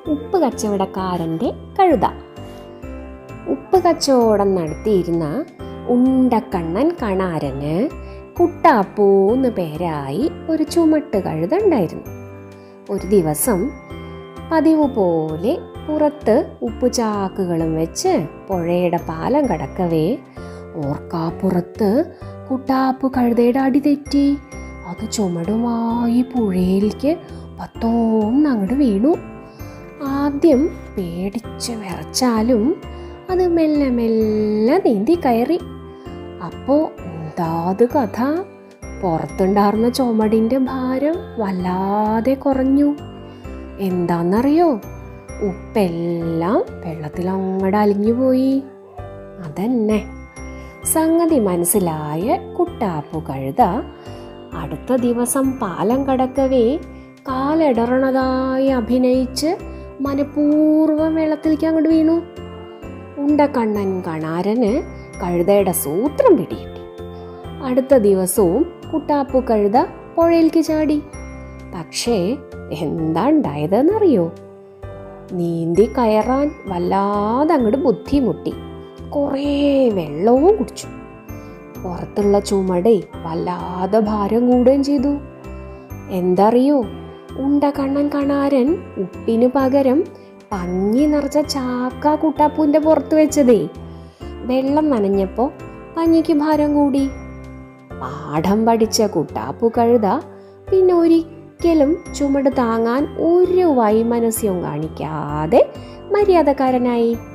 ഉപ്പ് കച്ചവടക്കാരൻ്റെ കഴുത ഉപ്പ് കച്ചവടം നടത്തിയിരുന്ന ഉണ്ടക്കണ്ണൻ കണാരന് കുട്ടാപ്പൂ എന്ന് പേരായി ഒരു ചുമട്ട് കഴുത ഉണ്ടായിരുന്നു ഒരു ദിവസം പതിവ് പോലെ പുറത്ത് ഉപ്പുചാക്കുകളും വെച്ച് പുഴയുടെ പാലം കടക്കവേ ഓർക്കാപ്പുറത്ത് കുട്ടാപ്പ് കഴുതയുടെ അടി തെറ്റി അത് ചുമടുമായി പുഴയിലേക്ക് പത്തോന്ന് അങ്ങോട്ട് വീണു ആദ്യം പേടിച്ച് വിറച്ചാലും അത് മെല്ലെ മെല്ലെ നീന്തി കയറി അപ്പോ എന്താത് കഥ പുറത്തുണ്ടായിരുന്ന ചുമടിന്റെ ഭാരം വല്ലാതെ കുറഞ്ഞു എന്താന്നറിയോ ഉപ്പെല്ലാം വെള്ളത്തിൽ അങ്ങോട്ട് അലിഞ്ഞുപോയി അതന്നെ സംഗതി മനസ്സിലായ കുട്ടാപ്പു കഴുത അടുത്ത ദിവസം പാലം കടക്കവേ കാലിടറണതായി അഭിനയിച്ച് മനഃപൂർവ്വം വെള്ളത്തിലേക്ക് അങ്ങോട്ട് വീണു ഉണ്ടക്കണ്ണൻ കണാരന് കഴുതയുടെ സൂത്രം പിടികിട്ടി അടുത്ത ദിവസവും കുട്ടാപ്പു കഴുത പുഴയിലേക്ക് ചാടി പക്ഷേ എന്താ ഉണ്ടായതെന്നറിയോ നീന്തി കയറാൻ വല്ലാതെ അങ്ങോട്ട് ബുദ്ധിമുട്ടി കുറേ വെള്ളവും കുടിച്ചു പുറത്തുള്ള ചുമടേ വല്ലാതെ ഭാരം കൂടുകയും ചെയ്തു എന്തറിയോ ഉണ്ട കണ്ണൻ കണാരൻ ഉപ്പിന് പകരം പഞ്ഞി നിറച്ച ചാക്ക കുട്ടാപ്പൂന്റെ പുറത്ത് വെച്ചതേ വെള്ളം നനഞ്ഞപ്പോ പഞ്ഞിക്ക് ഭാരം കൂടി പാഠം പഠിച്ച കുട്ടാപ്പു കഴുത പിന്നെ ഒരിക്കലും ചുമട് താങ്ങാൻ ഒരു വൈമനസ്യവും കാണിക്കാതെ മര്യാദക്കാരനായി